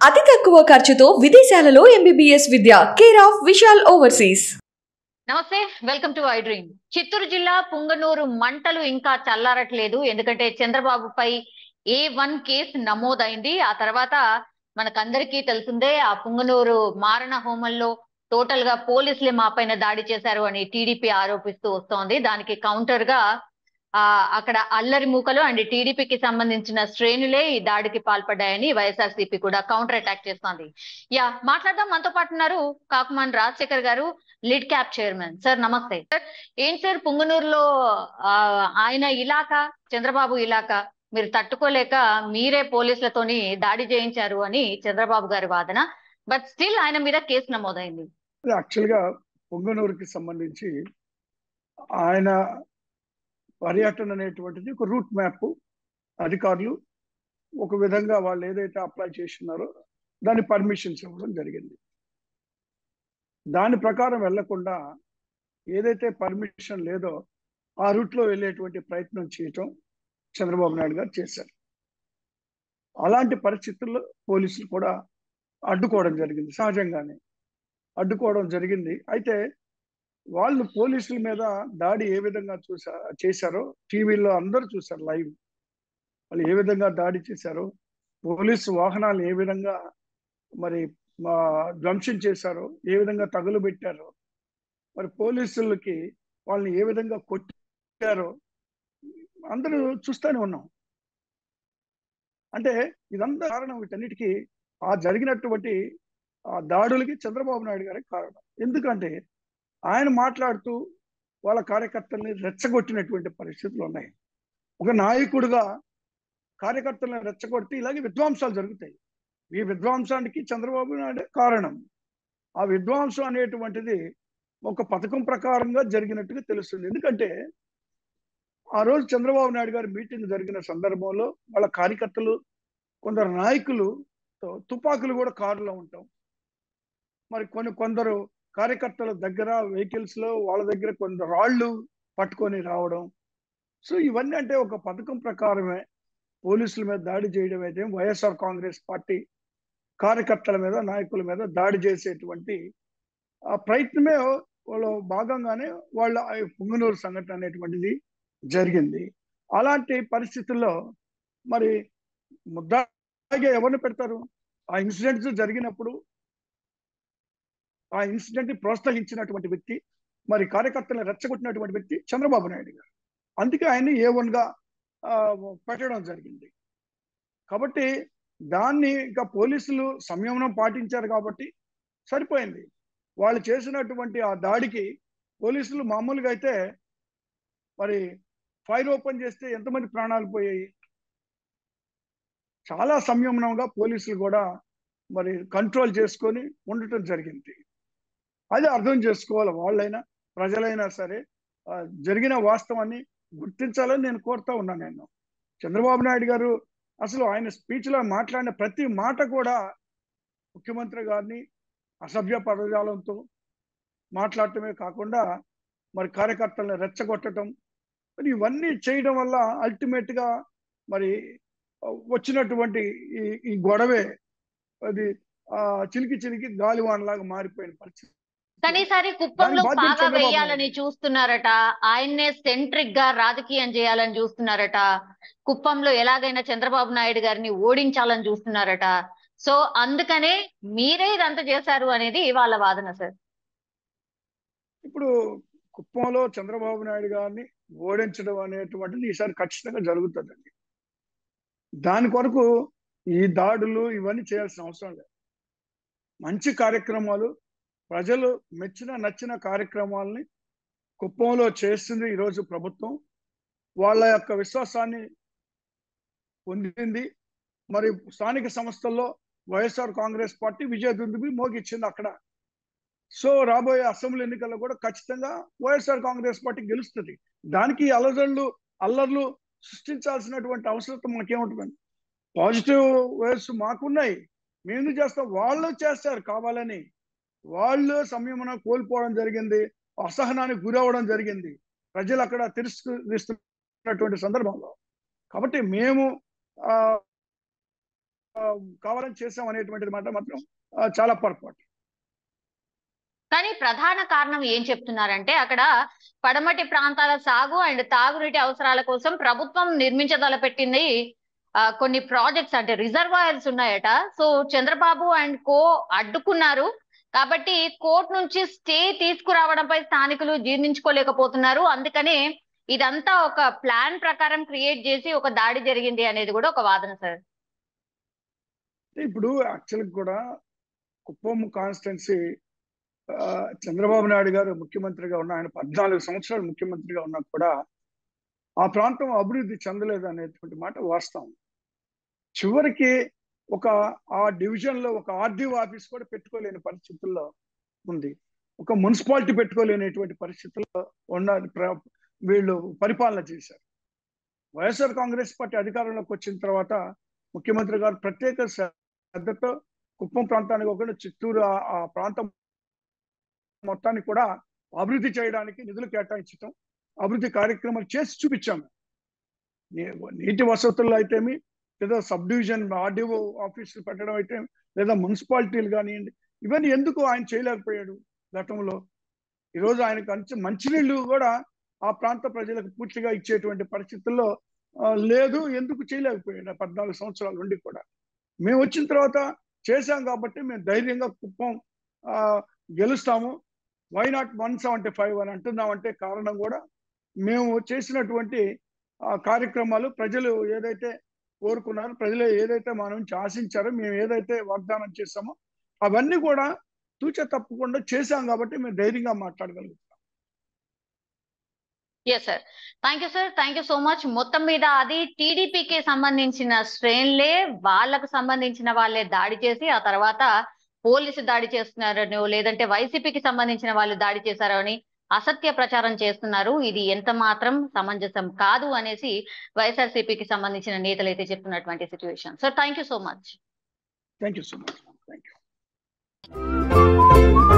అతి తక్కువ ఖర్చుతో విదేశాలలో ఎంబీబీఎస్ విద్య కేర్ ఆఫ్ విశాల్ ఓవర్సీస్ నమస్తే welcome to I Dream Chittoor జిల్లా పుంగనూరు మంటలు ఇంకా చల్లారట్లేదు ఎందుకంటే చంద్రబాబుపై ఏ వన్ కేసు నమోదైంది ఆ తర్వాత మనకందరికీ తెలిసిందే ఆ పుంగనూరు మారణ హోమంలో టోటల్ గా పోలీసులే మా పైన దాడి చేశారు అని టీడీపీ ఆరోపిస్తూ వస్తోంది దానికి కౌంటర్ గా ఆ అక్కడ అల్లరి మూకలు అండ్ టీడీపీకి సంబంధించిన శ్రేణులే ఈ దాడికి పాల్పడ్డాయని వైఎస్ఆర్సీపీ కూడా కౌంటర్ అటాక్ చేస్తోంది యా మాట్లాడదాం మనతో పాటు ఉన్నారు Kakuman Rajasekhar garu lead cap chairman sir నమస్తే సార్ ఏం సార్ పుంగనూరులో ఆ, ఆయన ఇలాకా చంద్రబాబు ఇలాకా మీరు తట్టుకోలేక మీరే పోలీసులతోని దాడి చేయించారు అని చంద్రబాబు గారి వాదన బట్ స్టిల్ ఆయన మీద కేసు నమోదైంది యాక్చువల్గా పొంగనూరుకి సంబంధించి ఆయన పర్యటన అనేటువంటిది ఒక రూట్ మ్యాప్ అధికారులు ఒక విధంగా వాళ్ళు ఏదైతే అప్లై చేస్తున్నారో దాని పర్మిషన్స్ ఇవ్వడం జరిగింది దాని ప్రకారం వెళ్లకుండా ఏదైతే పర్మిషన్ లేదో ఆ రూట్లో వెళ్ళేటువంటి ప్రయత్నం చేయటం చంద్రబాబు నాయుడు గారు చేశారు అలాంటి పరిస్థితుల్లో పోలీసులు కూడా అడ్డుకోవడం జరిగింది సహజంగానే అడ్డుకోవడం జరిగింది అయితే వాళ్ళు పోలీసుల మీద దాడి ఏ విధంగా చూసా చేశారో టీవీలో అందరూ చూశారు లైవ్ వాళ్ళు ఏ విధంగా దాడి చేశారో పోలీసు వాహనాలు ఏ విధంగా మరి మా ధ్వంసం చేశారో ఏ విధంగా తగులు పెట్టారో మరి పోలీసులకి వాళ్ళని ఏ విధంగా కొట్టారో అందరూ చూస్తూనే ఉన్నాం అంటే ఇదంతా కారణం వీటన్నిటికీ ఆ జరిగినటువంటి ఆ దాడులకి చంద్రబాబు నాయుడు గారే కారణం ఎందుకంటే ఆయన మాట్లాడుతూ వాళ్ళ కార్యకర్తల్ని రెచ్చగొట్టినటువంటి పరిస్థితులు ఉన్నాయి ఒక నాయకుడుగా కార్యకర్తలను రెచ్చగొట్టి ఇలాగే విధ్వంసాలు జరుగుతాయి ఈ విధ్వంసానికి చంద్రబాబు నాయుడు కారణం ఆ విధ్వంసం అనేటువంటిది ఒక పథకం ప్రకారంగా జరిగినట్టుగా తెలుస్తుంది ఎందుకంటే ఆ రోజు చంద్రబాబు నాయుడు గారి మీటింగ్ జరిగిన సందర్భంలో వాళ్ళ కార్యకర్తలు కొందరు నాయకులు తుపాకులు కూడా కారులో ఉంటాం మరి కొన్ని కొందరు కార్యకర్తల దగ్గర వెహికల్స్ లో వాళ్ళ దగ్గర కొందరు రాళ్ళు పట్టుకొని రావడం సో ఇవన్నీ అంటే ఒక పథకం ప్రకారమే పోలీసుల మీద దాడి చేయడం అయితే వైఎస్ఆర్ కాంగ్రెస్ పార్టీ కార్యకర్తల మీద నాయకుల మీద దాడి చేసేటువంటి ఆ ప్రయత్నమే వాళ్ళు భాగంగానే వాళ్ళ ఆ పుంగనూరు సంఘటన అనేటువంటిది జరిగింది అలాంటి పరిస్థితుల్లో మరి ముద్దాగా ఎవరిని పెడతారు ఆ ఇన్సిడెంట్స్ జరిగినప్పుడు ఆ ఇన్సిడెంట్ ని ప్రోత్సహించినటువంటి వ్యక్తి మరి కార్యకర్తలను రెచ్చగొట్టినటువంటి వ్యక్తి చంద్రబాబు నాయుడు గారు అందుకే ఆయన్ని ఏ వన్ గా ఆ, పెట్టడం జరిగింది కాబట్టి దాన్ని ఇంకా పోలీసులు సంయమనం పాటించారు కాబట్టి సరిపోయింది వాళ్ళు చేసినటువంటి ఆ దాడికి పోలీసులు మామూలుగా అయితే మరి ఫైర్ ఓపెన్ చేస్తే ఎంతమంది ప్రాణాలు పోయాయి చాలా సంయమనంగా పోలీసులు కూడా మరి కంట్రోల్ చేసుకొని ఉండటం జరిగింది అది అర్థం చేసుకోవాలి వాళ్ళైనా ప్రజలైనా సరే ఆ, జరిగిన వాస్తవాన్ని గుర్తించాలని నేను కోరుతా ఉన్నాను నేను చంద్రబాబు నాయుడు గారు అసలు ఆయన స్పీచ్ లో మాట్లాడిన ప్రతి మాట కూడా ముఖ్యమంత్రి గారిని అసభ్య పదజాలంతో మాట్లాడటమే కాకుండా మరి కార్యకర్తలను రెచ్చగొట్టడం మరి ఇవన్నీ చేయడం వల్ల అల్టిమేట్ గా మరి వచ్చినటువంటి ఈ ఈ గొడవే అది ఆ చిలికి చిలికి గాలివానలాగా మారిపోయిన పరిస్థితి కానీ ఈసారి కుప్పంలో దాని బాధ్యత బాగా చంద్రబాబు వేయాలని నాయుడు. చూస్తున్నారట ఆయన్నే సెంట్రిక్ గా రాజకీయం చేయాలని చూస్తున్నారట కుప్పంలో ఎలాగైనా చంద్రబాబు నాయుడు గారిని ఓడించాలని చూస్తున్నారట సో అందుకనే మీరే ఇదంతా చేశారు అనేది వాళ్ళ వాదన సార్ ఇప్పుడు కుప్పంలో చంద్రబాబు నాయుడు గారిని ఓడించడం అనేటువంటిది ఈసారి ఖచ్చితంగా జరుగుతుందండి దాని కొరకు ఈ దాడులు ఇవన్నీ చేయాల్సిన అవసరం లేదు మంచి కార్యక్రమాలు ప్రజలు మెచ్చిన నచ్చిన కార్యక్రమాలని కుప్పంలో చేస్తుంది ఈరోజు ప్రభుత్వం వాళ్ళ యొక్క విశ్వాసాన్ని పొందింది మరి స్థానిక సంస్థల్లో వైఎస్ఆర్ కాంగ్రెస్ పార్టీ విజయదుందుబి మోగిచ్చింది అక్కడ సో రాబోయే అసెంబ్లీ ఎన్నికల్లో కూడా ఖచ్చితంగా వైఎస్ఆర్ కాంగ్రెస్ పార్టీ గెలుస్తుంది దానికి అలజడులు అల్లర్లు సృష్టించాల్సినటువంటి అవసరం మనకేముంటుందండి పాజిటివ్ వేవ్స్ మాకున్నాయి మేము చేస్తాం వాళ్ళు చేస్తారు కావాలని వాళ్ళు సంయమనం కోల్పోవడం జరిగింది అసహనానికి గురవడం జరిగింది ప్రజలు అక్కడ తిరస్కరిస్తున్నటువంటి సందర్భంలో కాబట్టి మేము ఆ, ఆ, కావాలని చేసాం అనేటువంటిది మాట మాత్రం ఆ, చాలా పొరపాటు కానీ ప్రధాన కారణం ఏం చెప్తున్నారంటే అక్కడ పడమటి ప్రాంతాల సాగు అండ్ తాగునీటి అవసరాల కోసం ప్రభుత్వం నిర్మించదలపెట్టింది ఆ, కొన్ని ప్రాజెక్ట్స్ అంటే రిజర్వాయర్స్ ఉన్నాయట సో చంద్రబాబు అండ్ కో అడ్డుకున్నారు కాబట్టి కోర్టు నుంచి స్టే తీసుకురావడంపై స్థానికులు జీర్ణించుకోలేకపోతున్నారు అందుకనే ఇదంతా ఒక ప్లాన్ ప్రకారం క్రియేట్ చేసి ఒక దాడి జరిగింది అనేది కూడా ఒక వాదన సార్ ఇప్పుడు యాక్చువల్ కూడా కుప్పం కాన్స్టిట్యున్సీ చంద్రబాబు నాయుడు గారు ముఖ్యమంత్రిగా ఉన్న ఆయన పద్నాలుగు సంవత్సరాలు ముఖ్యమంత్రిగా ఉన్నా కూడా ఆ ప్రాంతం అభివృద్ధి చెందలేదు అనేటువంటి మాట వాస్తవం చివరికి ఒక ఆ డివిజన్ లో ఒక ఆర్డీఓ ఆఫీస్ కూడా పెట్టుకోలేని పరిస్థితుల్లో ఉంది ఒక మున్సిపాలిటీ పెట్టుకోలేనటువంటి పరిస్థితుల్లో ఉన్న ప్ర- వీళ్ళు పరిపాలన చేశారు వైఎస్ఆర్ కాంగ్రెస్ పార్టీ అధికారంలోకి వచ్చిన తర్వాత ముఖ్యమంత్రి గారు ప్రత్యేక శ్రద్ధతో కుప్పం ప్రాంతానికి ఒకటి చిత్తూరు ఆ- ఆ ప్రాంతం మొత్తాన్ని కూడా అభివృద్ధి చేయడానికి నిధులు కేటాయించడం అభివృద్ధి కార్యక్రమాలు చేసి చూపించాము నీ- నీటి వసతుల్లో అయితేమి లేదా సబ్ డివిజన్ ఆర్డీఓ ఆఫీసులు పెట్టడం అయితే లేదా మున్సిపాలిటీలు కానివ్వండి ఇవన్నీ ఎందుకు ఆయన చేయలేకపోయాడు గతంలో ఈరోజు ఆయనకు మంచి మంచినీళ్ళు కూడా ఆ ప్రాంత ప్రజలకు పూర్తిగా ఇచ్చేటువంటి పరిస్థితుల్లో ఆ, లేదు ఎందుకు చేయలేకపోయాడు ఆ పద్నాలుగు సంవత్సరాల నుండి కూడా మేము వచ్చిన తర్వాత చేశాం కాబట్టి మేము ధైర్యంగా కుప్పం ఆ, గెలుస్తాము why not one seventy five అని అంటున్నామంటే కారణం కూడా మేము చేసినటువంటి ఆ, కార్యక్రమాలు ప్రజలు ఏదైతే కోరుకున్నారో ప్రజలు ఏదైతే మా నుంచి ఆశించారో మేము ఏదైతే వాగ్దానం చేశామో అవన్నీ కూడా తూచ తప్పకుండా చేశాం కాబట్టి మేము ధైర్యంగా మాట్లాడగలుగుతాం yes sir thank you sir thank you so much మొత్తం మీద అది టీడీపీకి సంబంధించిన శ్రేణులే వాళ్ళకు సంబంధించిన వాళ్ళే దాడి చేసి ఆ తర్వాత పోలీసు దాడి చేస్తున్నారనో లేదంటే వైసీపీకి సంబంధించిన వాళ్ళు దాడి చేశారో అని అసత్య ప్రచారం చేస్తున్నారు ఇది ఎంత మాత్రం సమంజసం కాదు అనేసి వైఎస్ఆర్సీపీకి సంబంధించిన నేతలు అయితే చెప్తున్నటువంటి situation sir thank you so much thank you so much thank you